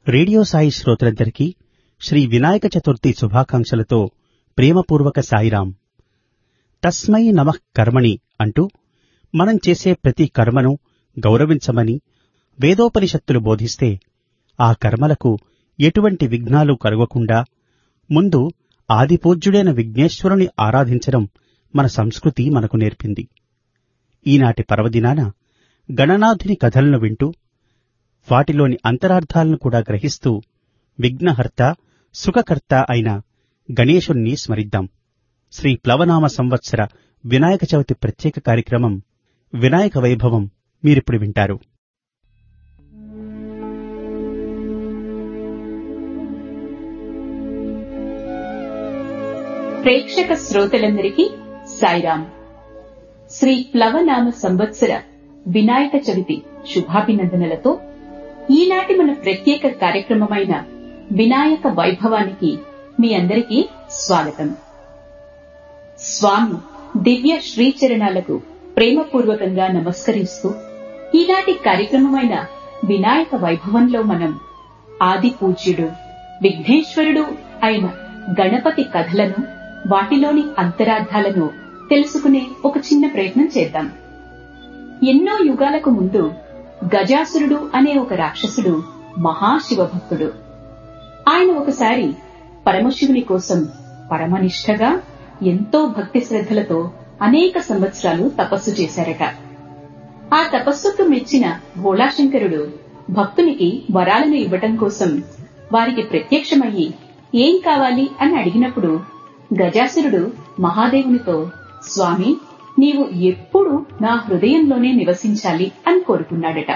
radio Sai శ్రోతలందరికీ శ్రీ వినాయక చతుర్థి శుభాకాంక్షలతో ప్రేమపూర్వక సాయిరాం తస్మై నమః కర్మణి అంటూ మనం చేసే ప్రతి కర్మను గౌరవించమని వేదోపనిషత్తులు బోధిస్తే ఆ కర్మలకు ఎటువంటి విఘ్నాలు కలగకుండా ముందు ఆదిపూజ్యుడైన విఘ్నేశ్వరుని ఆరాధించడం మన సంస్కృతి మనకు నేర్పింది ఈనాటి పర్వదినాన గణనాథుని కథలను వింటూ వాటిలోని అంతరార్థాలను కూడా గ్రహిస్తూ విఘ్నహర్త సుఖకర్త అయిన గణేశుణ్ణి స్మరిద్దాం శ్రీ ప్లవనామ సంవత్సర వినాయక చవితి ప్రత్యేక కార్యక్రమం వినాయక వైభవం మీరిప్పుడు వింటారు ప్రేక్షక శ్రోతలందరికీ సాయిరాం శ్రీ ప్లవనామ సంవత్సర వినాయక చవితి శుభాభినందనలతో ఈనాటి మన ప్రత్యేక కార్యక్రమమైన వినాయక వైభవానికి మీ అందరికీ స్వాగతం స్వామి దివ్య శ్రీచరణాలకు ప్రేమపూర్వకంగా నమస్కరిస్తూ ఈనాటి కార్యక్రమమైన వినాయక వైభవంలో మనం ఆది పూజ్యుడు విఘ్నేశ్వరుడు అయిన గణపతి కథలను వాటిలోని అంతరార్థాలను తెలుసుకునే ఒక చిన్న ప్రయత్నం చేద్దాం ఎన్నో యుగాలకు ముందు గజాసురుడు అనే ఒక రాక్షసుడు మహాశివభక్తుడు ఆయన ఒకసారి పరమశివుని కోసం పరమనిష్టగా ఎంతో భక్తి శ్రద్ధలతో అనేక సంవత్సరాలు తపస్సు చేశారట ఆ తపస్సుకు మెచ్చిన భోళాశంకరుడు భక్తునికి వరాలను ఇవ్వటం కోసం వారికి ప్రత్యక్షమయ్యి ఏం కావాలి అని అడిగినప్పుడు గజాసురుడు మహాదేవునితో స్వామి నీవు ఎప్పుడు నా హృదయంలోనే నివసించాలి అని కోరుకున్నాడట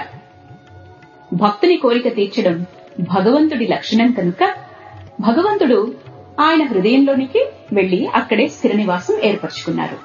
భక్తుని కోరిక తీర్చడం భగవంతుడి లక్షణం కనుక భగవంతుడు ఆయన హృదయంలోనికి వెళ్లి అక్కడే స్థిర నివాసం ఏర్పరచుకున్నారు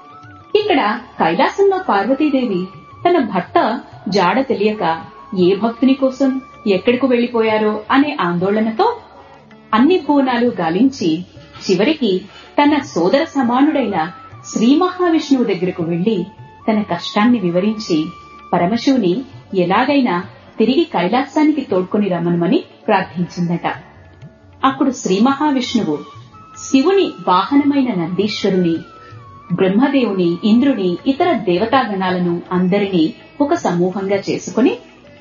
ఇక్కడ కైలాసంలో పార్వతీదేవి తన భర్త జాడ తెలియక ఏ భక్తుని కోసం ఎక్కడికి వెళ్లిపోయారో అనే ఆందోళనతో అన్ని భువనాలు గాలించి చివరికి తన సోదర సమానుడైన శ్రీ మహావిష్ణువు దగ్గరకు వెళ్లి తన కష్టాన్ని వివరించి పరమశివుని ఎలాగైనా తిరిగి కైలాసానికి తోడ్కొని రమ్మనమని ప్రార్థించిందట అప్పుడు శ్రీ మహావిష్ణువు శివుని వాహనమైన నందీశ్వరుని బ్రహ్మదేవుని ఇంద్రుని ఇతర దేవతాగణాలను అందరినీ ఒక సమూహంగా చేసుకుని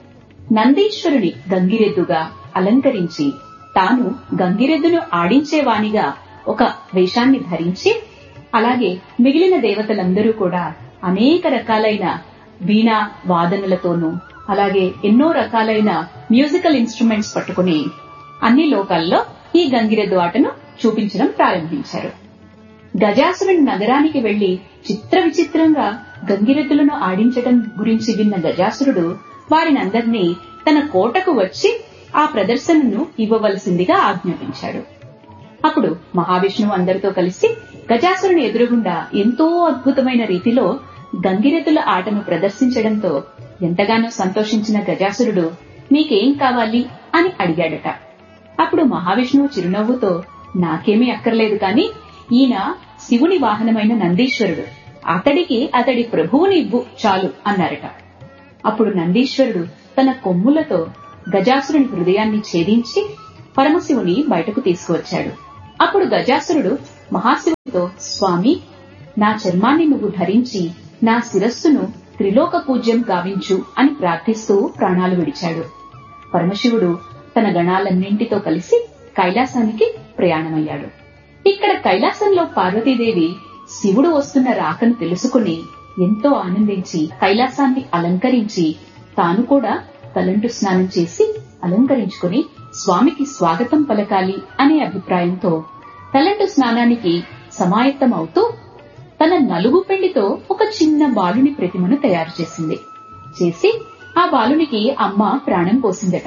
నందీశ్వరుని గంగిరెద్దుగా అలంకరించి తాను గంగిరెద్దును ఆడించేవానిగా ఒక వేషాన్ని ధరించి అలాగే మిగిలిన దేవతలందరూ కూడా అనేక రకాలైన వీణా వాదనలతోనూ అలాగే ఎన్నో రకాలైన మ్యూజికల్ ఇన్స్ట్రుమెంట్స్ పట్టుకుని అన్ని లోకాల్లో ఈ గంగిరెద్దు ఆటను చూపించడం ప్రారంభించారు గజాసురుని నగరానికి వెళ్లి చిత్ర విచిత్రంగా గంగిరెద్దులను ఆడించడం గురించి విన్న గజాసురుడు వారినందరినీ తన కోటకు వచ్చి ఆ ప్రదర్శనను ఇవ్వవలసిందిగా ఆజ్ఞాపించాడు అప్పుడు మహావిష్ణువు అందరితో కలిసి గజాసురుని ఎదురుగుండా ఎంతో అద్భుతమైన రీతిలో గంగిరెద్దుల ఆటను ప్రదర్శించడంతో ఎంతగానో సంతోషించిన గజాసురుడు మీకేం కావాలి అని అడిగాడట అప్పుడు మహావిష్ణువు చిరునవ్వుతో నాకేమీ అక్కర్లేదు కాని ఈయన శివుని వాహనమైన నందీశ్వరుడు అతడికి అతడి ప్రభువుని ఇవ్వు చాలు అన్నారట అప్పుడు నందీశ్వరుడు తన కొమ్ములతో గజాసురుని హృదయాన్ని ఛేదించి పరమశివుని బయటకు తీసుకువచ్చాడు అప్పుడు గజాసురుడు మహాశివుడితో స్వామి నా చర్మాన్ని నువ్వు ధరించి నా శిరస్సును త్రిలోక పూజ్యం గావించు అని ప్రార్థిస్తూ ప్రాణాలు విడిచాడు పరమశివుడు తన గణాలన్నింటితో కలిసి కైలాసానికి ప్రయాణమయ్యాడు ఇక్కడ కైలాసంలో పార్వతీదేవి శివుడు వస్తున్న రాకను తెలుసుకుని ఎంతో ఆనందించి కైలాసాన్ని అలంకరించి తాను కూడా తలంటు స్నానం చేసి అలంకరించుకుని స్వామికి స్వాగతం పలకాలి అనే అభిప్రాయంతో తలంటు స్నానానికి సమాయత్తం అవుతూ తన నలుగు పిండితో ఒక చిన్న బాలుని ప్రతిమను తయారు చేసింది చేసి ఆ బాలునికి అమ్మ ప్రాణం పోసిందట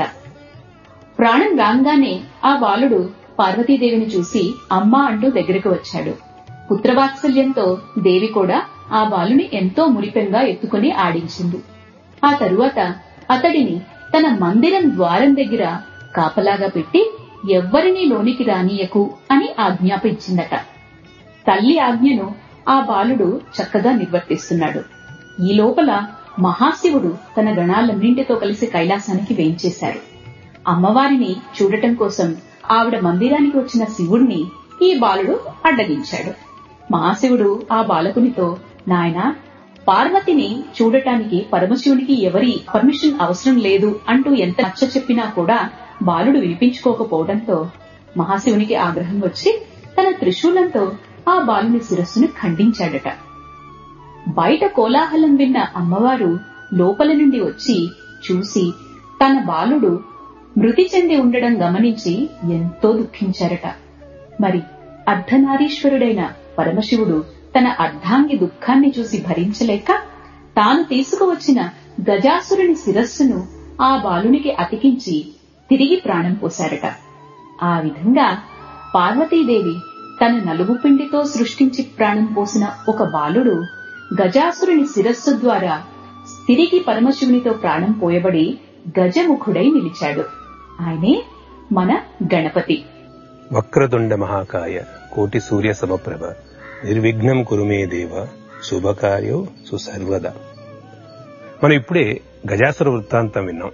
ప్రాణం రాగానే ఆ బాలుడు పార్వతీదేవిని చూసి అమ్మ అంటూ దగ్గరకు వచ్చాడు పుత్రవాత్సల్యంతో దేవి కూడా ఆ బాలుని ఎంతో మురిపెంగా ఎత్తుకుని ఆడించింది ఆ తరువాత అతడిని తన మందిరం ద్వారం దగ్గర కాపలాగా పెట్టి ఎవ్వరినీ లోనికి రానియకు అని ఆజ్ఞాపించిందట తల్లి ఆజ్ఞను ఆ బాలుడు చక్కగా నిర్వర్తిస్తున్నాడు ఈ లోపల మహాశివుడు తన గణాలన్నింటితో కలిసి కైలాసానికి వేంచేశారు అమ్మవారిని చూడటం కోసం ఆవిడ మందిరానికి వచ్చిన శివుణ్ణి ఈ బాలుడు అడ్డగించాడు మహాశివుడు ఆ బాలకునితో నాయనా పార్వతిని చూడటానికి పరమశివునికి ఎవరి పర్మిషన్ అవసరం లేదు అంటూ ఎంత నచ్చ చెప్పినా కూడా బాలుడు వినిపించుకోకపోవడంతో మహాశివునికి ఆగ్రహం వచ్చి తన త్రిశూలంతో ఆ బాలుని శిరస్సును ఖండించాడట బయట కోలాహలం విన్న అమ్మవారు లోపల నుండి వచ్చి చూసి తన బాలుడు మృతి చెంది ఉండడం గమనించి ఎంతో దుఃఖించారట మరి అర్ధనారీశ్వరుడైన పరమశివుడు తన అర్ధాంగి దుఃఖాన్ని చూసి భరించలేక తాను తీసుకువచ్చిన గజాసురుని శిరస్సును ఆ బాలునికి అతికించి తిరిగి ప్రాణం పోశారట ఆ విధంగా పార్వతీదేవి తన నలుగు పిండితో సృష్టించి ప్రాణం పోసిన ఒక బాలుడు గజాసురుని శిరస్సు ద్వారా తిరిగి పరమశివునితో ప్రాణం పోయబడి గజముఖుడై నిలిచాడు ఆయనే మన గణపతి వక్రతుండ మహాకాయ కోటి సూర్య సమప్రభ నిర్విఘ్నం కురుమే దేవ శుభకార్యో సుసర్వద మనం ఇప్పుడే గజాసుర వృత్తాంతం విన్నాం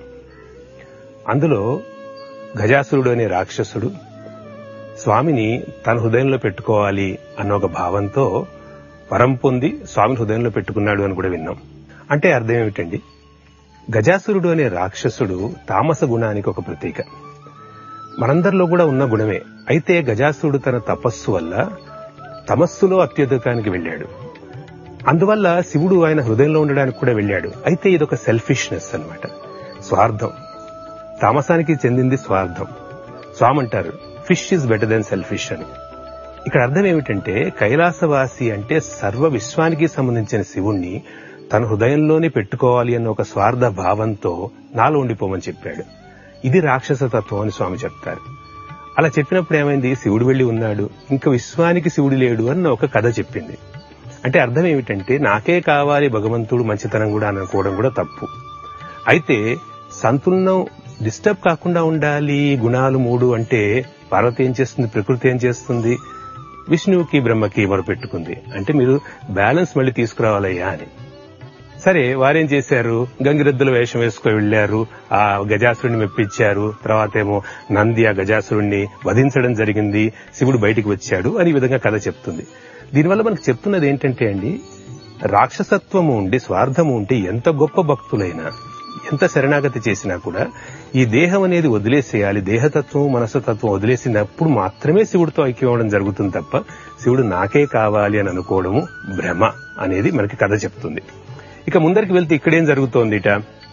అందులో గజాసురుడు అనే రాక్షసుడు స్వామిని తన హృదయంలో పెట్టుకోవాలి అన్న ఒక భావంతో వరం పొంది స్వామిని హృదయంలో పెట్టుకున్నాడు అని కూడా విన్నాం అంటే అర్థం ఏమిటండి గజాసురుడు అనే రాక్షసుడు తామస గుణానికి ఒక ప్రతీక మనందరిలో కూడా ఉన్న గుణమే అయితే గజాసురుడు తన తపస్సు వల్ల తమస్సులో అత్యధికానికి వెళ్ళాడు అందువల్ల శివుడు ఆయన హృదయంలో ఉండడానికి కూడా వెళ్ళాడు అయితే ఇదొక సెల్ఫిష్నెస్ అన్నమాట స్వార్థం తామసానికి చెందింది స్వార్థం స్వామి అంటారు fish is better then selfish అని ఇక్కడ అర్థం ఏమిటంటే కైలాసవాసి అంటే సర్వ విశ్వానికి సంబంధించిన శివుణ్ణి తన హృదయంలోనే పెట్టుకోవాలి అన్న ఒక స్వార్థ భావంతో నాలో ఉండిపోమని చెప్పాడు ఇది రాక్షస తత్వం అని స్వామి చెప్తారు అలా చెప్పినప్పుడు ఏమైంది శివుడు వెళ్లి ఉన్నాడు ఇంకా విశ్వానికి శివుడు లేడు అన్న ఒక కథ చెప్పింది అంటే అర్థం ఏమిటంటే నాకే కావాలి భగవంతుడు మంచితనం కూడా అనుకోవడం కూడా తప్పు అయితే సంతులనం డిస్టర్బ్ కాకుండా ఉండాలి గుణాలు మూడు అంటే పార్వతి ఏం చేస్తుంది ప్రకృతి ఏం చేస్తుంది విష్ణువుకి బ్రహ్మకి మొరపెట్టుకుంది అంటే మీరు బ్యాలెన్స్ మళ్ళీ తీసుకురావాలయ్యా అని సరే వారేం చేశారు గంగిరెద్దుల వేషం వేసుకుని వెళ్లారు ఆ గజాసురుడిని మెప్పించారు తర్వాత ఏమో నంది ఆ గజాసురుణ్ణి వధించడం జరిగింది శివుడు బయటికి వచ్చాడు అని ఈ విధంగా కథ చెప్తుంది దీనివల్ల మనకు చెప్తున్నది ఏంటంటే అండి రాక్షసత్వము ఉండి స్వార్థము ఉంటే ఎంత గొప్ప భక్తులైనా ఎంత శరణాగతి చేసినా కూడా ఈ దేహం అనేది వదిలేసేయాలి దేహతత్వం మనసతత్వం వదిలేసినప్పుడు మాత్రమే శివుడితో ఐక్యం అవడం జరుగుతుంది తప్ప శివుడు నాకే కావాలి అని అనుకోవడము భ్రమ అనేది మనకి కథ చెప్తుంది ఇక ముందరికి వెళ్తే ఇక్కడేం జరుగుతోందిట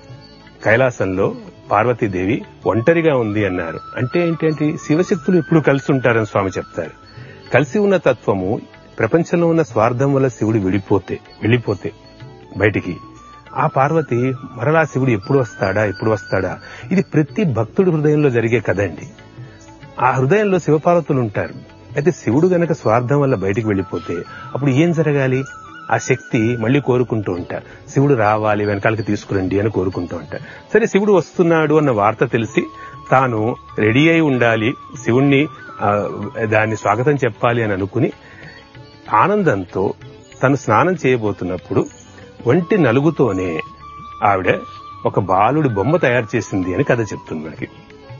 కైలాసంలో పార్వతీదేవి ఒంటరిగా ఉంది అన్నారు అంటే ఏంటంటే శివశక్తులు ఎప్పుడు కలిసి ఉంటారని స్వామి చెప్తారు కలిసి ఉన్న తత్వము ప్రపంచంలో ఉన్న స్వార్థం వల్ల శివుడు విడిపోతే వెళ్ళిపోతే బయటికి ఆ పార్వతి మరలా శివుడు ఎప్పుడు వస్తాడా ఎప్పుడు వస్తాడా ఇది ప్రతి భక్తుడి హృదయంలో జరిగే కదండి ఆ హృదయంలో శివపార్వతులు ఉంటారు అయితే శివుడు గనక స్వార్థం వల్ల బయటికి వెళ్ళిపోతే అప్పుడు ఏం జరగాలి ఆ శక్తి మళ్ళీ కోరుకుంటూ ఉంటారు శివుడు రావాలి వెనకాలకి తీసుకురండి అని కోరుకుంటూ ఉంటారు సరే శివుడు వస్తున్నాడు అన్న వార్త తెలిసి తాను రెడీ అయి ఉండాలి శివుణ్ణి ఆ, దాన్ని స్వాగతం చెప్పాలి అని అనుకుని ఆనందంతో తను స్నానం చేయబోతున్నప్పుడు ఒంటి నలుగుతోనే ఆవిడ ఒక బాలుడి బొమ్మ తయారు చేసింది అని కథ చెప్తుంది మనకి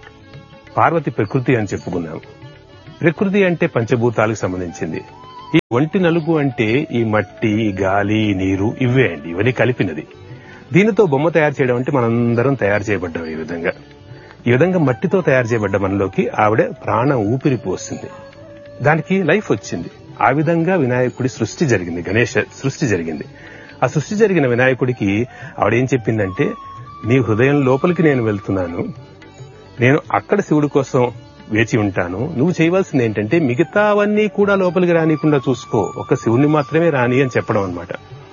పార్వతి ప్రకృతి అని చెప్పుకున్నాం ప్రకృతి అంటే పంచభూతాలకు సంబంధించింది ఈ ఒంటి నలుగు అంటే ఈ మట్టి ఈ గాలి ఈ నీరు ఇవే అండి ఇవన్నీ కలిపినది దీనితో బొమ్మ తయారు చేయడం అంటే మనందరం తయారు చేయబడ్డాం ఈ విధంగా ఈ విధంగా మట్టితో తయారు చేయబడ్డ మనలోకి ఆవిడ ప్రాణం ఊపిరి పోసింది దానికి లైఫ్ వచ్చింది ఆ విధంగా వినాయకుడి సృష్టి జరిగింది గణేష సృష్టి జరిగింది ఆ సృష్టి జరిగిన వినాయకుడికి ఆవిడ ఏం చెప్పిందంటే నీ హృదయం లోపలికి నేను వెళ్తున్నాను నేను అక్కడ శివుడి కోసం వేచి ఉంటాను నువ్వు చేయవలసింది ఏంటంటే మిగతావన్నీ కూడా లోపలికి రానికుండా చూసుకో ఒక శివుణ్ణి మాత్రమే రాని అని చెప్పడం అన్నమాట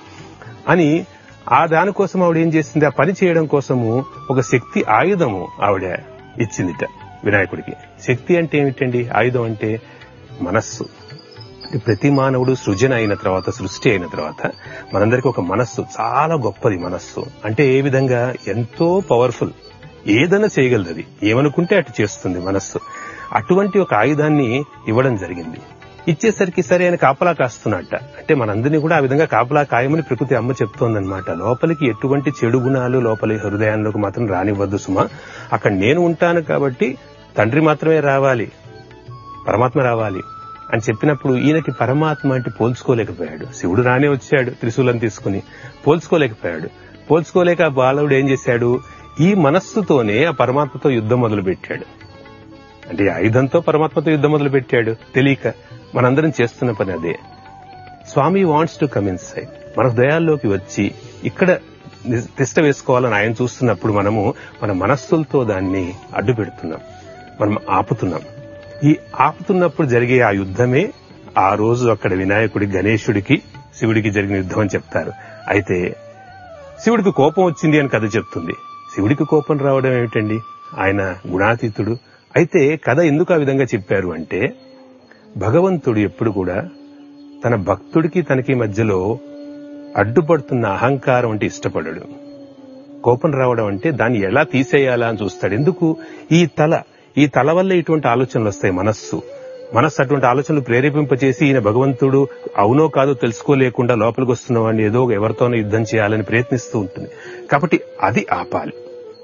అని ఆ దానికోసం ఆవిడ ఏం చేసింది ఆ పని చేయడం కోసము ఒక శక్తి ఆయుధము ఆవిడ ఇచ్చిందిట వినాయకుడికి శక్తి అంటే ఏమిటండి ఆయుధం అంటే మనస్సు అంటే ప్రతి మానవుడు సృజన అయిన తర్వాత సృష్టి అయిన తర్వాత మనందరికీ ఒక మనస్సు చాలా గొప్పది మనస్సు అంటే ఏ విధంగా ఎంతో పవర్ఫుల్ ఏదైనా చేయగలదు అది ఏమనుకుంటే అటు చేస్తుంది మనస్సు అటువంటి ఒక ఆయుధాన్ని ఇవ్వడం జరిగింది ఇచ్చేసరికి సరే ఆయన కాపలా కాస్తున్నట్ట అంటే మనందరినీ కూడా ఆ విధంగా కాపలా కాయమని ప్రకృతి అమ్మ చెప్తోందనమాట లోపలికి ఎటువంటి చెడు గుణాలు లోపలి హృదయంలోకి మాత్రం రానివ్వద్దు సుమా అక్కడ నేను ఉంటాను కాబట్టి తండ్రి మాత్రమే రావాలి పరమాత్మ రావాలి అని చెప్పినప్పుడు ఈయనకి పరమాత్మ అంటే పోల్చుకోలేకపోయాడు శివుడు రానే వచ్చాడు త్రిశూలం తీసుకుని పోల్చుకోలేకపోయాడు పోల్చుకోలేక ఆ బాలవుడు ఏం చేశాడు ఈ మనస్సుతోనే ఆ పరమాత్మతో యుద్ధం మొదలు పెట్టాడు అంటే ఈ ఆయుధంతో పరమాత్మతో యుద్ధం మొదలు పెట్టాడు తెలియక మనందరం చేస్తున్న పని అదే స్వామి wants to come inside మన హృదయాల్లోకి వచ్చి ఇక్కడ ని- తిష్ట వేసుకోవాలని ఆయన చూస్తున్నప్పుడు మనము మన మనస్సులతో దాన్ని అడ్డు పెడుతున్నాం మనం ఆపుతున్నాం ఈ ఆపుతున్నప్పుడు జరిగే ఆ యుద్ధమే ఆ రోజు అక్కడ వినాయకుడి గణేశుడికి శివుడికి జరిగిన యుద్ధం అని చెప్తారు అయితే శివుడికి కోపం వచ్చింది అని కథ చెప్తుంది శివుడికి కోపం రావడం ఏమిటండి ఆయన గుణాతీతుడు అయితే కథ ఎందుకు ఆ విధంగా చెప్పారు అంటే భగవంతుడు ఎప్పుడు కూడా తన భక్తుడికి తనకి మధ్యలో అడ్డుపడుతున్న అహంకారం అంటే ఇష్టపడడు కోపం రావడం అంటే దాన్ని ఎలా తీసేయాలా అని చూస్తాడు ఎందుకు ఈ తల ఈ తల వల్ల ఇటువంటి ఆలోచనలు వస్తాయి మనస్సు మనస్సు అటువంటి ఆలోచనలు ప్రేరేపింపచేసి ఈయన భగవంతుడు అవునో కాదో తెలుసుకోలేకుండా లోపలికి వస్తున్న వాడిని ఏదో ఎవరితోనో యుద్ధం చేయాలని ప్రయత్నిస్తూ ఉంటుంది కాబట్టి అది ఆపాలి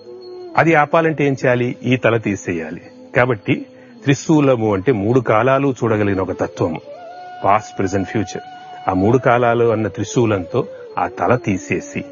అది ఆపాలంటే ఏం చేయాలి ఈ తల తీసేయాలి కాబట్టి త్రిశూలము అంటే మూడు కాలాలు చూడగలిగిన ఒక తత్వము పాస్ట్ ప్రెసెంట్ ఫ్యూచర్ ఆ మూడు కాలాలు అన్న త్రిశూలంతో ఆ తల తీసేసి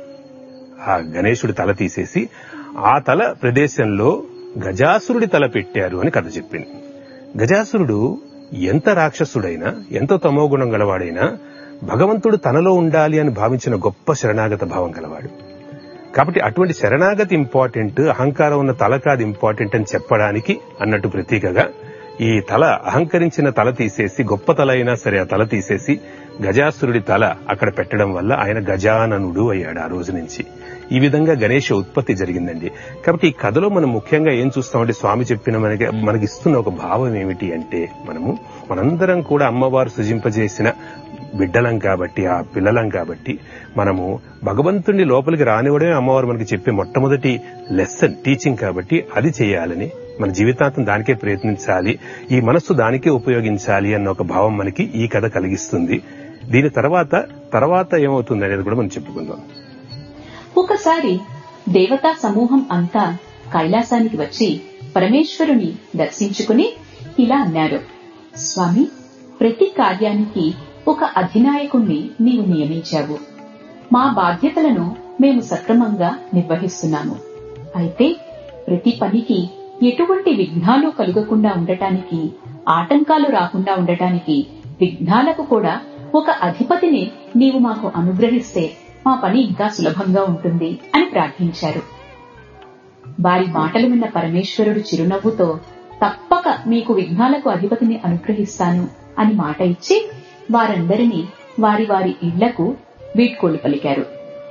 ఆ గణేశుడి తల తీసేసి ఆ తల ప్రదేశంలో గజాసురుడి తల పెట్టారు అని కథ చెప్పింది గజాసురుడు ఎంత రాక్షసుడైనా ఎంతో తమోగుణం గలవాడైనా భగవంతుడు తనలో ఉండాలి అని భావించిన గొప్ప శరణాగత భావం గలవాడు కాబట్టి అటువంటి శరణాగతి ఇంపార్టెంట్ అహంకారం ఉన్న తల కాదు ఇంపార్టెంట్ అని చెప్పడానికి అన్నట్టు ప్రతీకగా ఈ తల అహంకరించిన తల తీసేసి గొప్ప తల అయినా సరే ఆ తల తీసేసి గజాసురుడి తల అక్కడ పెట్టడం వల్ల ఆయన గజాననుడు అయ్యాడు ఆ రోజు నుంచి ఈ విధంగా గణేష ఉత్పత్తి జరిగిందండి కాబట్టి ఈ కథలో మనం ముఖ్యంగా ఏం చూస్తామంటే స్వామి చెప్పిన మనకి మనకి ఇస్తున్న ఒక భావం ఏమిటి అంటే మనము మనందరం కూడా అమ్మవారు సృజింపజేసిన బిడ్డలం కాబట్టి ఆ పిల్లలం కాబట్టి మనము భగవంతుణ్ణి లోపలికి రానివ్వడమే అమ్మవారు మనకి చెప్పే మొట్టమొదటి లెసన్ టీచింగ్ కాబట్టి అది చేయాలని మన జీవితాంతం దానికే ప్రయత్నించాలి ఈ మనస్సు దానికే ఉపయోగించాలి అన్న ఒక భావం మనకి ఈ కథ కలిగిస్తుంది దీని తర్వాత తర్వాత ఏమవుతుంది అనేది కూడా మనం చెప్పుకుందాం ఒకసారి దేవతా సమూహం అంతా కైలాసానికి వచ్చి పరమేశ్వరుని దర్శించుకుని ఇలా అన్నారు స్వామి ప్రతి కార్యానికి ఒక అధినాయకుణ్ణి నీవు నియమించావు మా బాధ్యతలను మేము సక్రమంగా నిర్వహిస్తున్నాము అయితే ప్రతి పనికి ఎటువంటి విఘ్నాలు కలుగకుండా ఉండటానికి ఆటంకాలు రాకుండా ఉండటానికి విఘ్నాలకు కూడా ఒక అధిపతిని నీవు మాకు అనుగ్రహిస్తే మా పని ఇంకా సులభంగా ఉంటుంది అని ప్రార్థించారు వారి మాటలు విన్న పరమేశ్వరుడు చిరునవ్వుతో తప్పక మీకు విఘ్నాలకు అధిపతిని అనుగ్రహిస్తాను అని మాట ఇచ్చి వారందరినీ వారి వారి ఇళ్లకు వీడ్కోలు పలికారు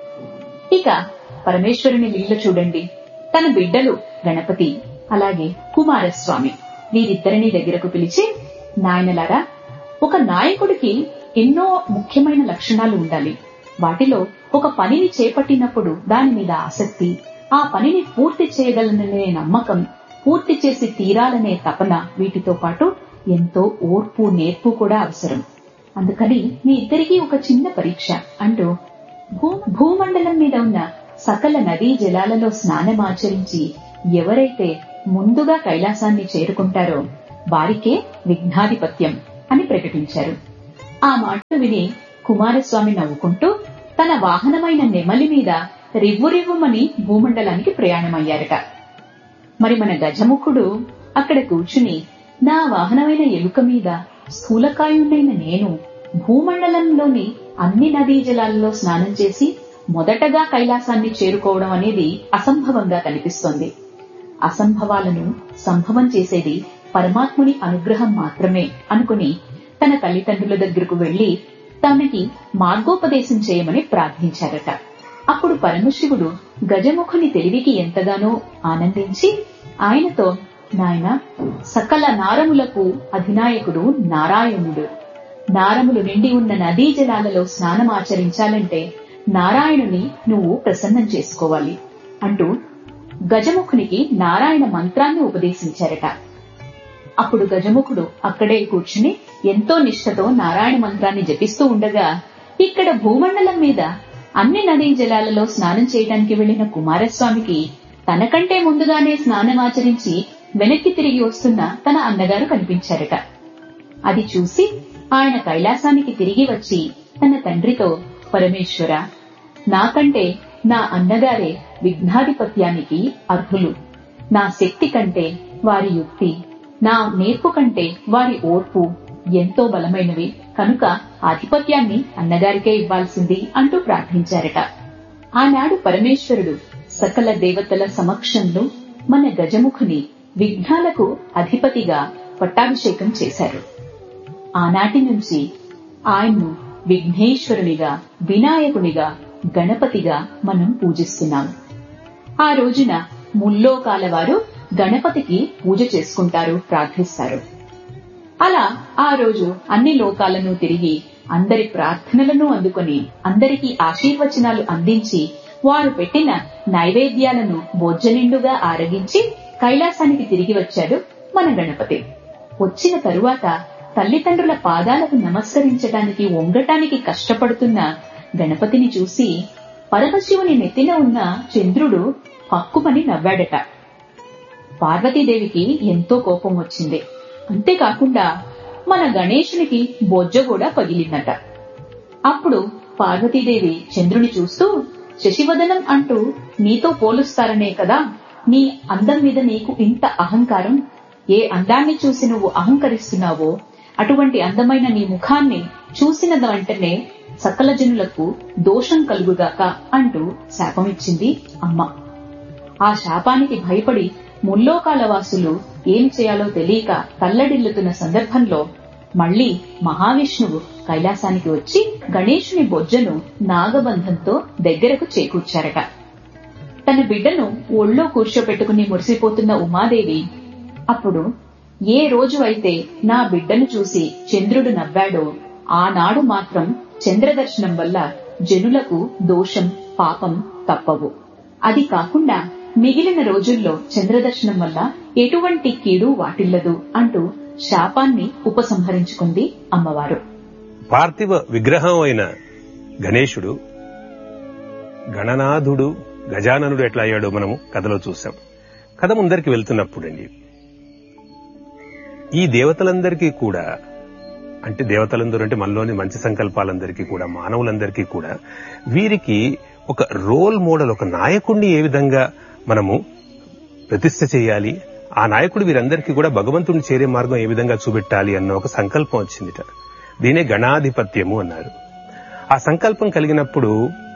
ఇక పరమేశ్వరుని లీల చూడండి తన బిడ్డలు గణపతి అలాగే కుమారస్వామి వీరిద్దరిని దగ్గరకు పిలిచి నాయనలారా ఒక నాయకుడికి ఎన్నో ముఖ్యమైన లక్షణాలు ఉండాలి వాటిలో ఒక పనిని చేపట్టినప్పుడు దాని మీద ఆసక్తి ఆ పనిని పూర్తి చేయగలననే నమ్మకం పూర్తి చేసి తీరాలనే తపన వీటితో పాటు ఎంతో ఓర్పు నేర్పు కూడా అవసరం అందుకని మీ ఇద్దరికీ ఒక చిన్న పరీక్ష అంటూ భూ భూమండలం మీద ఉన్న సకల నదీ జలాలలో స్నానమాచరించి ఎవరైతే ముందుగా కైలాసాన్ని చేరుకుంటారో వారికే విఘ్నాధిపత్యం అని ప్రకటించారు ఆ మాటలు విని కుమారస్వామి నవ్వుకుంటూ తన వాహనమైన నెమలి మీద రివ్వురివ్వుమని భూమండలానికి ప్రయాణమయ్యారట మరి మన గజముఖుడు అక్కడ కూర్చుని నా వాహనమైన ఎలుక మీద స్థూలకాయుండైన నేను భూమండలంలోని అన్ని నదీ జలాలలో స్నానం చేసి మొదటగా కైలాసాన్ని చేరుకోవడం అనేది అసంభవంగా కనిపిస్తోంది అసంభవాలను సంభవం చేసేది పరమాత్ముని అనుగ్రహం మాత్రమే అనుకుని తన తల్లిదండ్రుల దగ్గరకు వెళ్లి తనకి మార్గోపదేశం చేయమని ప్రార్థించారట అప్పుడు పరమశివుడు గజముఖుని తెలివికి ఎంతగానో ఆనందించి ఆయనతో నాయన సకల నారములకు అధినాయకుడు నారాయణుడు నారములు నిండి ఉన్న నదీ జలాలలో స్నానమాచరించాలంటే నారాయణుని నువ్వు ప్రసన్నం చేసుకోవాలి అంటూ గజముఖునికి నారాయణ మంత్రాన్ని ఉపదేశించారట అప్పుడు గజముఖుడు అక్కడే కూర్చుని ఎంతో నిష్ఠతో నారాయణ మంత్రాన్ని జపిస్తూ ఉండగా ఇక్కడ భూమండలం మీద అన్ని నదీ జలాలలో స్నానం చేయడానికి వెళ్లిన కుమారస్వామికి తనకంటే ముందుగానే స్నానమాచరించి వెనక్కి తిరిగి వస్తున్న తన అన్నగారు కనిపించారట అది చూసి ఆయన కైలాసానికి తిరిగి వచ్చి తన తండ్రితో పరమేశ్వర నాకంటే నా అన్నగారే విఘ్నాధిపత్యానికి అర్హులు నా శక్తి కంటే వారి యుక్తి నా నేర్పు కంటే వారి ఓర్పు ఎంతో బలమైనవి కనుక ఆధిపత్యాన్ని అన్నగారికే ఇవ్వాల్సింది అంటూ ప్రార్థించారట ఆనాడు పరమేశ్వరుడు సకల దేవతల సమక్షంలో మన గజముఖుని విఘ్నాలకు అధిపతిగా పట్టాభిషేకం చేశారు ఆనాటి నుంచి ఆయన్ను విఘ్నేశ్వరునిగా వినాయకునిగా గణపతిగా మనం పూజిస్తున్నాం ఆ రోజున ముల్లోకాల వారు గణపతికి పూజ చేసుకుంటారు ప్రార్థిస్తారు అలా ఆ రోజు అన్ని లోకాలను తిరిగి అందరి ప్రార్థనలను అందుకొని అందరికీ ఆశీర్వచనాలు అందించి వారు పెట్టిన నైవేద్యాలను బొజ్జనిండుగా ఆరగించి కైలాసానికి తిరిగి వచ్చాడు మన గణపతి వచ్చిన తరువాత తల్లిదండ్రుల పాదాలకు నమస్కరించడానికి వంగటానికి కష్టపడుతున్న గణపతిని చూసి పరమశివుని నెత్తిన ఉన్న చంద్రుడు పక్కుమని నవ్వాడట పార్వతీదేవికి ఎంతో కోపం వచ్చింది అంతేకాకుండా మన గణేశునికి బొజ్జ కూడా పగిలిందట అప్పుడు పార్వతీదేవి చంద్రుని చూస్తూ శశివదనం అంటూ నీతో పోలుస్తారనే కదా నీ అందం మీద నీకు ఇంత అహంకారం ఏ అందాన్ని చూసి నువ్వు అహంకరిస్తున్నావో అటువంటి అందమైన నీ ముఖాన్ని చూసిన వెంటనే సకల జనులకు దోషం కలుగుగాక అంటూ శాపమిచ్చింది అమ్మ ఆ శాపానికి భయపడి ముల్లోకాల వాసులు ఏం చేయాలో తెలియక తల్లడిల్లుతున్న సందర్భంలో మళ్లీ మహావిష్ణువు కైలాసానికి వచ్చి గణేశుని బొజ్జను నాగబంధంతో దగ్గరకు చేకూర్చారట తన బిడ్డను ఒళ్ళో కూర్చోపెట్టుకుని మురిసిపోతున్న ఉమాదేవి అప్పుడు ఏ రోజు అయితే నా బిడ్డను చూసి చంద్రుడు నవ్వాడో ఆనాడు మాత్రం చంద్రదర్శనం వల్ల జనులకు దోషం పాపం తప్పవు అది కాకుండా మిగిలిన రోజుల్లో చంద్రదర్శనం వల్ల ఎటువంటి కీడు వాటిల్లదు అంటూ శాపాన్ని ఉపసంహరించుకుంది అమ్మవారు పార్థివ విగ్రహం అయిన గణేశుడు గణనాథుడు గజాననుడు ఎట్లా అయ్యాడో మనము కథలో చూసాం కథ ముందరికి వెళ్తున్నప్పుడండి ఈ దేవతలందరికీ కూడా అంటే దేవతలందరూ అంటే మనలోని మంచి సంకల్పాలందరికీ కూడా మానవులందరికీ కూడా వీరికి ఒక రోల్ మోడల్ ఒక నాయకుడిని ఏ విధంగా మనము ప్రతిష్ఠ చేయాలి ఆ నాయకుడు వీరందరికీ కూడా భగవంతుడిని చేరే మార్గం ఏ విధంగా చూపెట్టాలి అన్న ఒక సంకల్పం వచ్చిందిట దీనే గణాధిపత్యము అన్నారు ఆ సంకల్పం కలిగినప్పుడు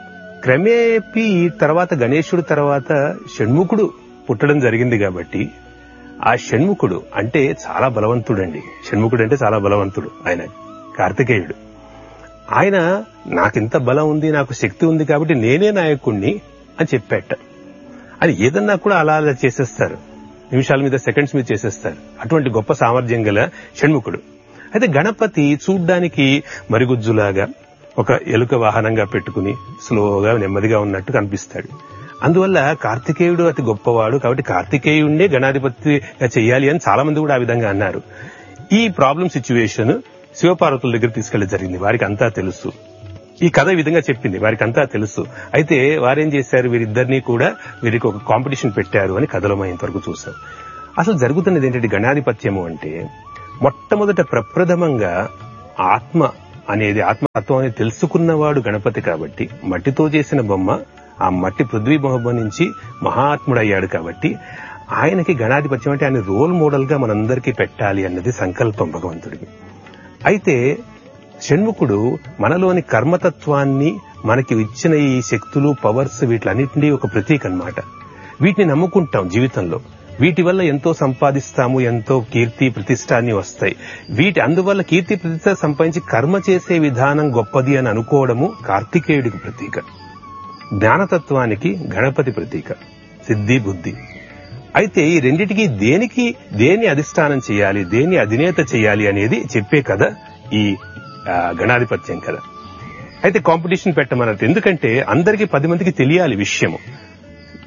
క్రమేపీ తర్వాత గణేశుడు తర్వాత షణ్ముఖుడు పుట్టడం జరిగింది కాబట్టి ఆ షణ్ముఖుడు అంటే చాలా బలవంతుడండి షణ్ముఖుడు అంటే చాలా బలవంతుడు ఆయన కార్తికేయుడు ఆయన నాకింత బలం ఉంది నాకు శక్తి ఉంది కాబట్టి నేనే నాయకుణ్ణి అని చెప్పాట అది ఏదన్నా కూడా అలా అలా చేసేస్తారు నిమిషాల మీద సెకండ్స్ మీద చేసేస్తారు అటువంటి గొప్ప సామర్థ్యం గల షణ్ముఖుడు అయితే గణపతి చూడ్డానికి మరిగుజ్జులాగా ఒక ఎలుక వాహనంగా పెట్టుకుని స్లోగా నెమ్మదిగా ఉన్నట్టు కనిపిస్తాడు అందువల్ల కార్తికేయుడు అతి గొప్పవాడు కాబట్టి కార్తికేయుడినే గణాధిపతిగా చెయ్యాలి అని చాలా మంది కూడా ఆ విధంగా అన్నారు ఈ ప్రాబ్లం సిచ్యువేషన్ శివపార్వతుల దగ్గర తీసుకెళ్లి జరిగింది వారికి అంతా తెలుసు ఈ కథ ఈ విధంగా చెప్పింది వారికి అంతా తెలుసు అయితే వారేం చేశారు వీరిద్దరినీ కూడా వీరికి ఒక కాంపిటీషన్ పెట్టారు అని కథలో మనం ఇంతవరకు చూసాం అసలు జరుగుతున్నది ఏంటంటే గణాధిపత్యము అంటే మొట్టమొదట ప్రప్రథమంగా ఆత్మ అనేది ఆత్మతత్వం అనేది తెలుసుకున్నవాడు గణపతి కాబట్టి మట్టితో చేసిన బొమ్మ ఆ మట్టి పృథ్వీ బొమ్మ నుంచి మహాత్ముడయ్యాడు కాబట్టి ఆయనకి గణాధిపత్యం అంటే ఆయన రోల్ మోడల్ గా మనందరికీ పెట్టాలి అన్నది సంకల్పం భగవంతుడికి అయితే షణ్ముఖుడు మనలోని కర్మతత్వాన్ని మనకి ఇచ్చిన ఈ శక్తులు పవర్స్ వీటిలన్నింటినీ ఒక ప్రతీక అన్నమాట వీటిని నమ్ముకుంటాం జీవితంలో వీటి వల్ల ఎంతో సంపాదిస్తాము ఎంతో కీర్తి ప్రతిష్ట అన్ని వస్తాయి వీటి అందువల్ల కీర్తి ప్రతిష్ట సంపాదించి కర్మ చేసే విధానం గొప్పది అని అనుకోవడము కార్తికేయుడికి ప్రతీక జ్ఞానతత్వానికి గణపతి ప్రతీక సిద్ధి బుద్ధి అయితే ఈ రెండిటికి దేనికి దేని అధిష్టానం చేయాలి దేని అధినేత చేయాలి అనేది చెప్పే కథ ఈ ఆ, గణాధిపత్యం కథ అయితే కాంపిటీషన్ పెట్టమన్నట్టు ఎందుకంటే అందరికీ పది మందికి తెలియాలి విషయము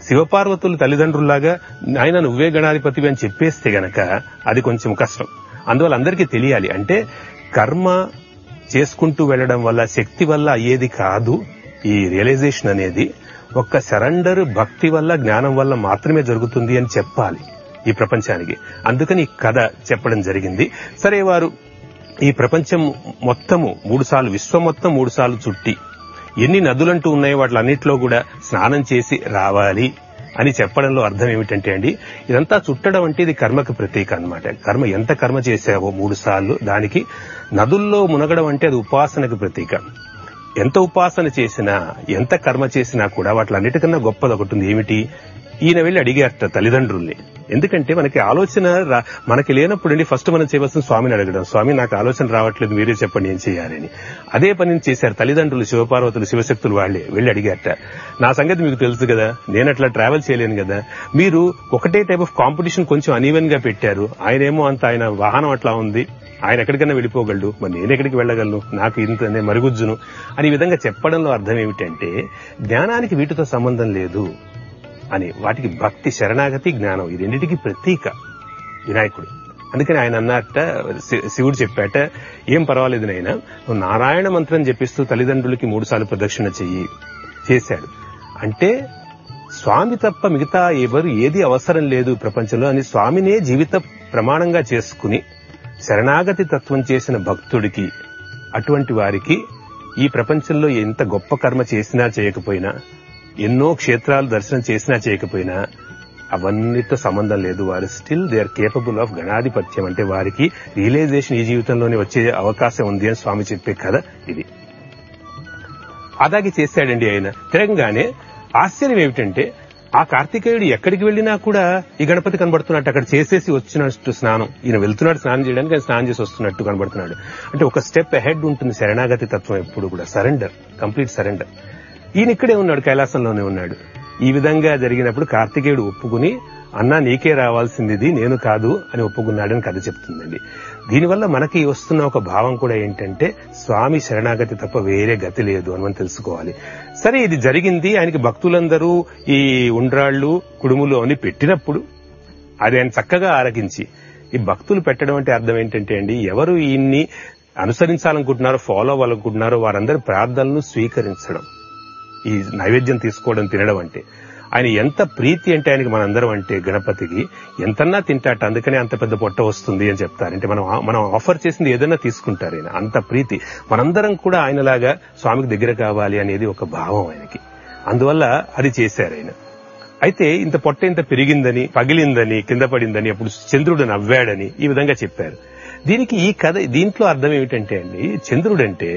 శివపార్వతులు తల్లిదండ్రుల్లాగా ఆయన నువ్వే గణాధిపతివి అని చెప్పేస్తే గనక అది కొంచెం కష్టం అందువల్ల అందరికీ తెలియాలి అంటే కర్మ చేసుకుంటూ వెళ్ళడం వల్ల శక్తి వల్ల అయ్యేది కాదు ఈ రియలైజేషన్ అనేది ఒక్క సరెండర్ భక్తి వల్ల జ్ఞానం వల్ల మాత్రమే జరుగుతుంది అని చెప్పాలి ఈ ప్రపంచానికి అందుకని ఈ కథ చెప్పడం జరిగింది సరే వారు ఈ ప్రపంచం మొత్తము మూడు సార్లు విశ్వం మొత్తం మూడు సార్లు చుట్టి ఎన్ని నదులంటూ ఉన్నాయో వాటిలన్నింటిలో కూడా స్నానం చేసి రావాలి అని చెప్పడంలో అర్థం ఏమిటంటే అండి ఇదంతా చుట్టడం అంటే ఇది కర్మకు ప్రతీక అన్నమాట కర్మ ఎంత కర్మ చేసావో మూడు సార్లు దానికి నదుల్లో మునగడం అంటే అది ఉపాసనకు ప్రతీక ఎంత ఉపాసన చేసినా ఎంత కర్మ చేసినా కూడా వాటిలన్నిటికన్నా గొప్పది ఒకటి ఉంది ఏమిటి ఈయన వెళ్ళి అడిగారట తల్లిదండ్రుల్ని ఎందుకంటే మనకి ఆలోచన రా- మనకి లేనప్పుడు ఫస్ట్ మనం చేయవలసిన స్వామిని అడగడం స్వామి నాకు ఆలోచన రావట్లేదు మీరే చెప్పండి ఏం చేయాలని అదే పనిని చేశారు తల్లిదండ్రులు శివపార్వతులు శివశక్తులు వాళ్ళే వెళ్ళి అడిగారట నా సంగతి మీకు తెలుసు కదా నేను అట్లా ట్రావెల్ చేయలేను కదా మీరు ఒకటే టైప్ ఆఫ్ కాంపిటీషన్ కొంచెం అనీవెన్ గా పెట్టారు ఆయనేమో అంత ఆయన వాహనం అట్లా ఉంది ఆయన ఎక్కడికైనా వెళ్ళిపోగలడు మరి నేను ఎక్కడికి వెళ్ళగలను నాకు ఇంత నేను మరుగుజ్జును అని ఈ విధంగా చెప్పడంలో అర్థం ఏమిటంటే జ్ఞానానికి వీటితో సంబంధం లేదు అని వాటికి భక్తి శరణాగతి జ్ఞానం ఈ రెండింటికి ప్రతీక వినాయకుడు అందుకని ఆయన అన్నట్ట శి- శివుడు చెప్పాట ఏం పర్వాలేదు నాయన నువ్వు నారాయణ మంత్రం చెప్పిస్తూ తల్లిదండ్రులకి మూడు సార్లు ప్రదక్షిణ చెయ్యి చేశాడు అంటే స్వామి తప్ప మిగతా ఎవరు ఏది అవసరం లేదు ప్రపంచంలో అని స్వామినే జీవిత ప్రమాణంగా చేసుకుని శరణాగతి తత్వం చేసిన భక్తుడికి అటువంటి వారికి ఈ ప్రపంచంలో ఎంత గొప్ప కర్మ చేసినా చేయకపోయినా ఎన్నో క్షేత్రాలు దర్శనం చేసినా చేయకపోయినా అవన్నిటితో సంబంధం లేదు వారు still they are capable of గణాధిపత్యం అంటే వారికి రియలైజేషన్ ఈ జీవితంలోనే వచ్చే అవకాశం ఉంది అని స్వామి చెప్పే కథ ఇది అలాగే చేశాడండి ఆయన తిరగంగానే ఆశ్చర్యం ఏమిటంటే ఆ కార్తికేయుడు ఎక్కడికి వెళ్ళినా కూడా ఈ గణపతి కనబడుతున్నట్టు అక్కడ చేసేసి వచ్చినట్టు స్నానం ఈయన వెళ్తున్నాడు స్నానం చేయడానికి ఆయన స్నానం చేసి వస్తున్నట్టు కనబడుతున్నాడు అంటే ఒక స్టెప్ అహెడ్ ఉంటుంది శరణాగతి తత్వం ఎప్పుడు కూడా సరెండర్ కంప్లీట్ సరెండర్ ఈయన ఇక్కడే ఉన్నాడు కైలాసంలోనే ఉన్నాడు ఈ విధంగా జరిగినప్పుడు కార్తికేయుడు ఒప్పుకుని అన్నా నీకే రావాల్సింది ఇది, నేను కాదు అని ఒప్పుకున్నాడని కథ చెప్తుందండి దీనివల్ల మనకి వస్తున్న ఒక భావం కూడా ఏంటంటే స్వామి శరణాగతి తప్ప వేరే గతి లేదు అని మనం తెలుసుకోవాలి సరే ఇది జరిగింది ఆయనకి భక్తులందరూ ఈ ఉండ్రాళ్ళు కుడుములు అని పెట్టినప్పుడు అది ఆయన చక్కగా ఆరగించి ఈ భక్తులు పెట్టడం అంటే అర్థం ఏంటంటే అండి ఎవరు ఈయన్ని అనుసరించాలనుకుంటున్నారో ఫాలో అవ్వాలనుకుంటున్నారో వారందరి ప్రార్థనలను స్వీకరించడం ఈ నైవేద్యం తీసుకోవడం తినడం అంటే ఆయన ఎంత ప్రీతి అంటే ఆయనకి మనందరం అంటే గణపతికి ఎంతన్నా తింటాట అందుకనే అంత పెద్ద పొట్ట వస్తుంది అని చెప్తారు అంటే మనం మనం ఆఫర్ చేసింది ఏదైనా తీసుకుంటారు ఆయన అంత ప్రీతి మనందరం కూడా ఆయనలాగా స్వామికి దగ్గర కావాలి అనేది ఒక భావం ఆయనకి అందువల్ల అది చేశారు ఆయన అయితే ఇంత పొట్ట ఇంత పెరిగిందని పగిలిందని కింద పడిందని అప్పుడు చంద్రుడు నవ్వాడని ఈ విధంగా చెప్పారు దీనికి ఈ కథ దీంట్లో అర్థం ఏమిటంటే అండి చంద్రుడంటే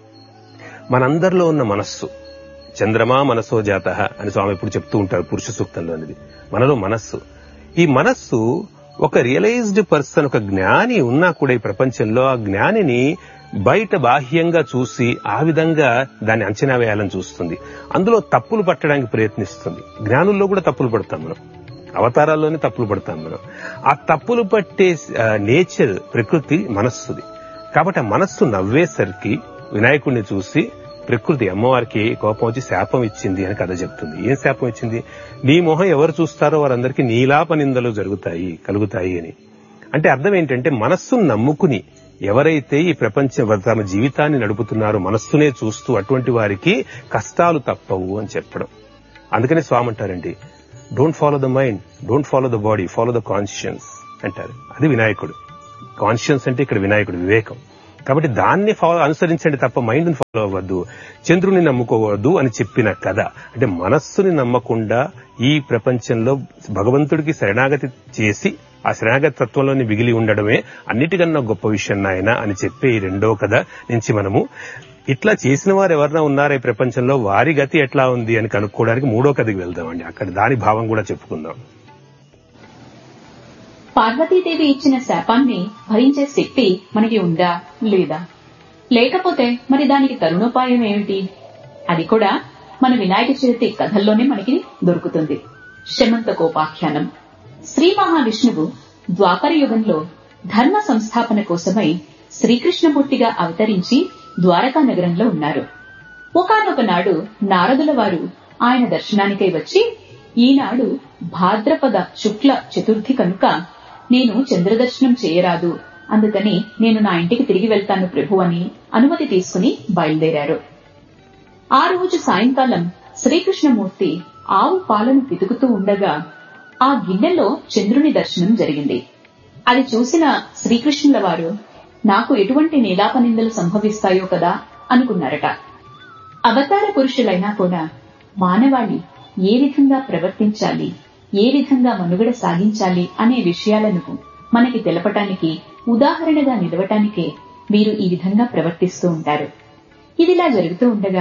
మనందరిలో ఉన్న మనస్సు చంద్రమా మనసో జాత అని స్వామి ఇప్పుడు చెప్తూ ఉంటారు పురుష సూక్తంలో అనేది మనలో మనస్సు ఈ మనస్సు ఒక రియలైజ్డ్ పర్సన్ ఒక జ్ఞాని ఉన్నా కూడా ఈ ప్రపంచంలో ఆ జ్ఞానిని బయట బాహ్యంగా చూసి ఆ విధంగా దాన్ని అంచనా వేయాలని చూస్తుంది అందులో తప్పులు పట్టడానికి ప్రయత్నిస్తుంది జ్ఞానుల్లో కూడా తప్పులు పడతాం మనం అవతారాల్లోనే తప్పులు పడతాం మనం ఆ తప్పులు పట్టే నేచర్ ప్రకృతి మనస్సుది కాబట్టి ఆ మనస్సు నవ్వేసరికి వినాయకుడిని చూసి ప్రకృతి అమ్మవారికి కోపం వచ్చి శాపం ఇచ్చింది అని కథ చెప్తుంది ఏం శాపం ఇచ్చింది నీ మొహం ఎవరు చూస్తారో వారందరికీ నీలాప నిందలు జరుగుతాయి కలుగుతాయి అని అంటే అర్థం ఏంటంటే మనస్సును నమ్ముకుని ఎవరైతే ఈ ప్రపంచం తమ జీవితాన్ని నడుపుతున్నారో మనస్సునే చూస్తూ అటువంటి వారికి కష్టాలు తప్పవు అని చెప్పడం అందుకనే స్వామి అంటారండి don't follow the mind don't follow the body follow the conscience అంటారు అది వినాయకుడు కాన్షియన్స్ అంటే ఇక్కడ వినాయకుడు వివేకం కాబట్టి దాన్ని ఫాలో అనుసరించండి తప్ప మైండ్ని ఫాలో అవ్వద్దు చంద్రుని నమ్ముకోవద్దు అని చెప్పిన కథ అంటే మనస్సుని నమ్మకుండా ఈ ప్రపంచంలో భగవంతుడికి శరణాగతి చేసి ఆ శరణాగతి తత్వంలోని మిగిలి ఉండడమే అన్నిటికన్నా గొప్ప విషయం నాయన అని చెప్పే ఈ రెండో కథ నుంచి మనము ఇట్లా చేసిన వారు ఎవరైనా ఉన్నారా ఈ ప్రపంచంలో వారి గతి ఎట్లా ఉంది అని కనుక్కోవడానికి మూడో కథకి వెళ్దామండి అక్కడ దాని భావం కూడా చెప్పుకుందాం పార్వతీదేవి ఇచ్చిన శాపాన్ని భరించే శక్తి మనకి ఉందా లేదా లేకపోతే మరి దానికి తరుణోపాయం ఏమిటి అది కూడా మన వినాయక చవితి కథల్లోనే మనకి దొరుకుతుంది శమంతకోపాఖ్యానం శ్రీ మహావిష్ణువు ద్వాపర యుగంలో ధర్మ సంస్థాపన కోసమై శ్రీకృష్ణమూర్తిగా అవతరించి ద్వారకా నగరంలో ఉన్నారు ఒకనొక నాడు నారదుల వారు ఆయన దర్శనానికై వచ్చి ఈనాడు భాద్రపద శుక్ల చతుర్థి కనుక నేను చంద్రదర్శనం చేయరాదు అందుకని నేను నా ఇంటికి తిరిగి వెళ్తాను ప్రభు అని అనుమతి తీసుకుని బయలుదేరారు ఆ రోజు సాయంకాలం శ్రీకృష్ణమూర్తి ఆవు పాలను పితుకుతూ ఉండగా ఆ గిన్నెలో చంద్రుని దర్శనం జరిగింది అది చూసిన శ్రీకృష్ణుల వారు నాకు ఎటువంటి నిందలు సంభవిస్తాయో కదా అనుకున్నారట అవతార పురుషులైనా కూడా మానవాళి ఏ విధంగా ప్రవర్తించాలి ఏ విధంగా మనుగడ సాగించాలి అనే విషయాలను మనకి తెలపటానికి ఉదాహరణగా నిలవటానికే వీరు ఈ విధంగా ప్రవర్తిస్తూ ఉంటారు ఇదిలా జరుగుతూ ఉండగా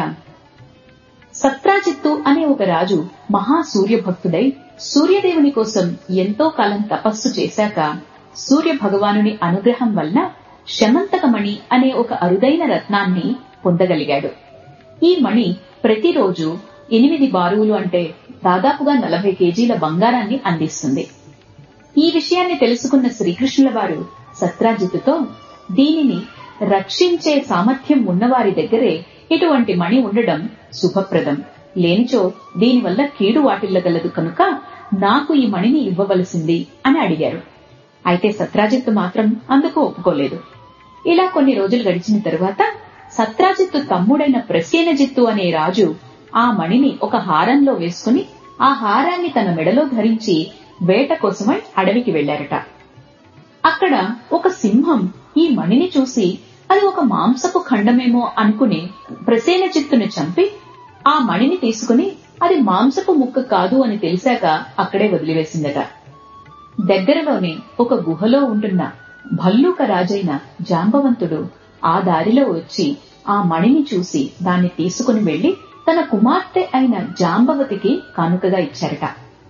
సత్రాజిత్తు అనే ఒక రాజు మహా సూర్యభక్తుడై సూర్యదేవుని కోసం ఎంతో కాలం తపస్సు చేశాక సూర్య భగవానుని అనుగ్రహం వల్ల శమంతకమణి అనే ఒక అరుదైన రత్నాన్ని పొందగలిగాడు ఈ మణి ప్రతిరోజు ఎనిమిది బారువులు అంటే దాదాపుగా నలభై కేజీల బంగారాన్ని అందిస్తుంది ఈ విషయాన్ని తెలుసుకున్న శ్రీకృష్ణుల వారు సత్రాజిత్తుతో దీనిని రక్షించే సామర్థ్యం ఉన్నవారి దగ్గరే ఇటువంటి మణి ఉండడం శుభప్రదం లేనిచో దీనివల్ల కీడు వాటిల్లగలదు కనుక నాకు ఈ మణిని ఇవ్వవలసింది అని అడిగారు అయితే సత్రాజిత్తు మాత్రం అందుకు ఒప్పుకోలేదు ఇలా కొన్ని రోజులు గడిచిన తరువాత సత్రాజిత్తు తమ్ముడైన ప్రసేనజిత్తు అనే రాజు ఆ మణిని ఒక హారంలో వేసుకుని ఆ హారాన్ని తన మెడలో ధరించి వేట కోసమై అడవికి వెళ్లారట అక్కడ ఒక సింహం ఈ మణిని చూసి అది ఒక మాంసపు ఖండమేమో అనుకుని ప్రసేనజిత్తుని చంపి ఆ మణిని తీసుకుని అది మాంసపు ముక్క కాదు అని తెలిసాక అక్కడే వదిలివేసిందట దగ్గరలోనే ఒక గుహలో ఉంటున్న భల్లూక రాజైన జాంబవంతుడు ఆ దారిలో వచ్చి ఆ మణిని చూసి దాన్ని తీసుకుని వెళ్లి తన కుమార్తె అయిన జాంబవతికి కానుకగా ఇచ్చారట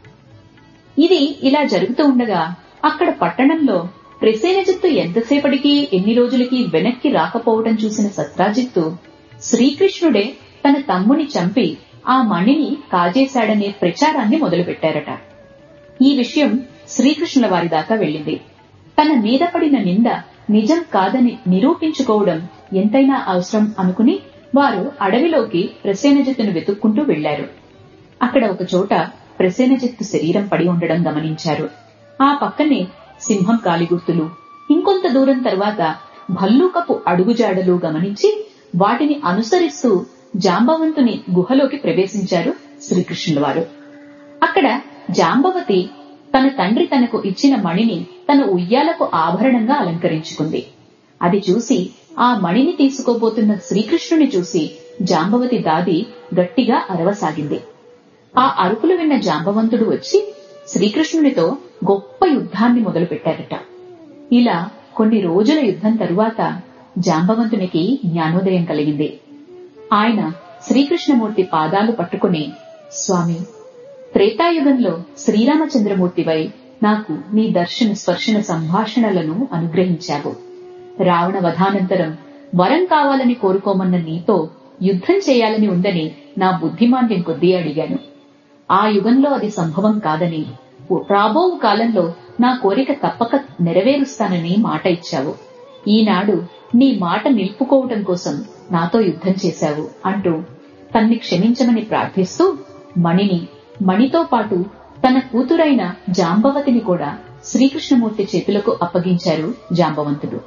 ఇది ఇలా జరుగుతూ ఉండగా అక్కడ పట్టణంలో ప్రసేనజిత్తు ఎంతసేపటికి ఎన్ని రోజులకి వెనక్కి రాకపోవటం చూసిన సత్రాజిత్తు శ్రీకృష్ణుడే తన తమ్ముని చంపి ఆ మణిని కాజేశాడనే ప్రచారాన్ని మొదలుపెట్టారట ఈ విషయం శ్రీకృష్ణుల వారి దాకా వెళ్ళింది తన మీద పడిన నింద నిజం కాదని నిరూపించుకోవడం ఎంతైనా అవసరం అనుకుని వారు అడవిలోకి ప్రసేనజిత్తును వెతుక్కుంటూ వెళ్లారు అక్కడ ఒక చోట ప్రసేనజిత్తు శరీరం పడి ఉండడం గమనించారు ఆ పక్కనే సింహం కాలిగుర్తులు ఇంకొంత దూరం తర్వాత భల్లూకపు అడుగుజాడలు గమనించి వాటిని అనుసరిస్తూ జాంబవంతుని గుహలోకి ప్రవేశించారు శ్రీకృష్ణుల వారు అక్కడ జాంబవతి తన తండ్రి తనకు ఇచ్చిన మణిని తన ఉయ్యాలకు ఆభరణంగా అలంకరించుకుంది అది చూసి ఆ మణిని తీసుకోబోతున్న శ్రీకృష్ణుని చూసి జాంబవతి దాది గట్టిగా అరవసాగింది ఆ అరుపులు విన్న జాంబవంతుడు వచ్చి శ్రీకృష్ణునితో గొప్ప యుద్ధాన్ని మొదలుపెట్టారట ఇలా కొన్ని రోజుల యుద్ధం తరువాత జాంబవంతునికి జ్ఞానోదయం కలిగింది ఆయన శ్రీకృష్ణమూర్తి పాదాలు పట్టుకుని స్వామి త్రేతాయుగంలో శ్రీరామచంద్రమూర్తివై నాకు నీ దర్శన స్పర్శన సంభాషణలను అనుగ్రహించావు రావణ వధానంతరం వరం కావాలని కోరుకోమన్న నీతో యుద్ధం చేయాలని ఉందని నా బుద్ధిమాంద్యం కొద్దీ అడిగాను ఆ యుగంలో అది సంభవం కాదని రాబో కాలంలో నా కోరిక తప్పక నెరవేరుస్తానని మాట ఇచ్చావు ఈనాడు నీ మాట నిలుపుకోవటం కోసం నాతో యుద్ధం చేశావు అంటూ తన్ని క్షమించమని ప్రార్థిస్తూ మణిని మణితో పాటు తన కూతురైన జాంబవతిని కూడా శ్రీకృష్ణమూర్తి చేతులకు అప్పగించారు జాంబవంతుడు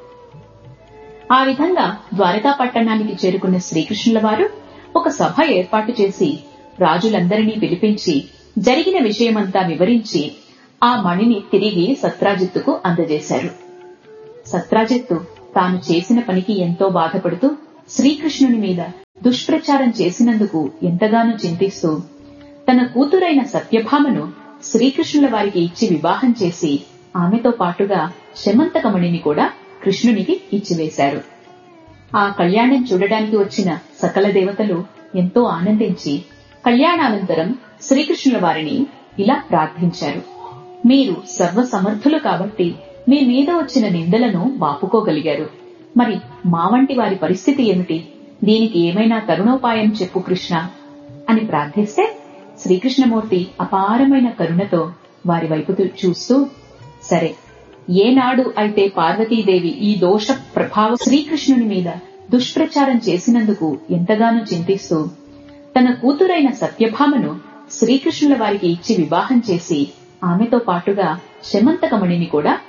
ఆ విధంగా ద్వారకా పట్టణానికి చేరుకున్న శ్రీకృష్ణుల వారు ఒక సభ ఏర్పాటు చేసి రాజులందరినీ పిలిపించి జరిగిన విషయమంతా వివరించి ఆ మణిని తిరిగి సత్రాజిత్తుకు అందజేశారు సత్రాజిత్తు తాను చేసిన పనికి ఎంతో బాధపడుతూ శ్రీకృష్ణుని మీద దుష్ప్రచారం చేసినందుకు ఎంతగానో చింతిస్తూ తన కూతురైన సత్యభామను శ్రీకృష్ణుల వారికి ఇచ్చి వివాహం చేసి ఆమెతో పాటుగా శమంతకమణిని కూడా కృష్ణునికి ఇచ్చివేశారు ఆ కళ్యాణం చూడడానికి వచ్చిన సకల దేవతలు ఎంతో ఆనందించి కళ్యాణానంతరం శ్రీకృష్ణుల వారిని ఇలా ప్రార్థించారు మీరు సర్వసమర్థులు కాబట్టి మీ మీద వచ్చిన నిందలను బాపుకోగలిగారు మరి మా వంటి వారి పరిస్థితి ఏమిటి దీనికి ఏమైనా కరుణోపాయం చెప్పు కృష్ణ అని ప్రార్థిస్తే శ్రీకృష్ణమూర్తి అపారమైన కరుణతో వారి వైపు చూస్తూ సరే ఏనాడు అయితే పార్వతీదేవి ఈ దోష ప్రభావ శ్రీకృష్ణుని మీద దుష్ప్రచారం చేసినందుకు ఎంతగానో చింతిస్తూ తన కూతురైన సత్యభామను శ్రీకృష్ణుల వారికి ఇచ్చి వివాహం చేసి ఆమెతో పాటుగా శమంతకమణిని కూడా